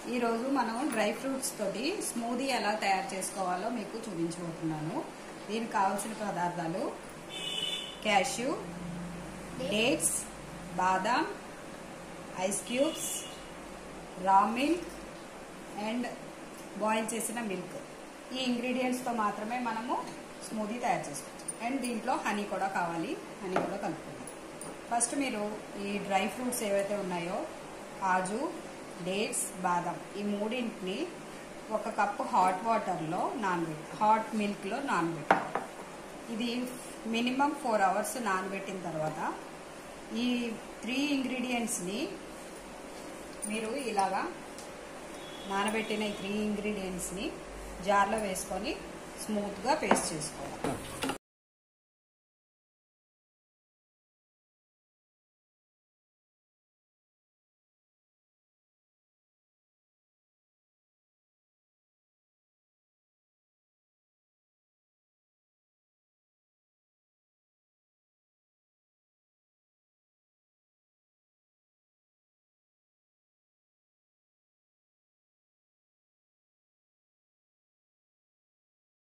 ఈరోజు మనం dry fruits తోటి స్మూదీ ఎలా తయారు చేసుకోవాలో మీకు చూపించబోతున్నాను దీనికి కావాల్సిన పదార్థాలు క్యాష్యూ డేట్స్ బాదాం ice cubes raw milk and boil చేసిన మిల్క్ ఈ ఇంగ్రీడియంట్స్తో మాత్రమే మనము స్మూదీ తయారు చేసుకోవచ్చు అండ్ దీంట్లో హనీ కూడా కావాలి హనీ కూడా కలుపుకుందాం ఫస్ట్ మీరు ఈ డ్రై ఫ్రూట్స్ ఏవైతే ఉన్నాయో కాజు డేట్స్ బాదం ఈ మూడింటిని ఒక కప్పు హాట్ వాటర్లో నానబెట్టి హాట్ మిల్క్లో నానబెట్టాలి ఇది మినిమం ఫోర్ అవర్స్ నానబెట్టిన తర్వాత ఈ త్రీ ఇంగ్రీడియంట్స్ని మీరు ఇలాగా నానబెట్టిన ఈ త్రీ ఇంగ్రీడియంట్స్ని జార్లో వేసుకొని స్మూత్గా పేస్ట్ చేసుకోవాలి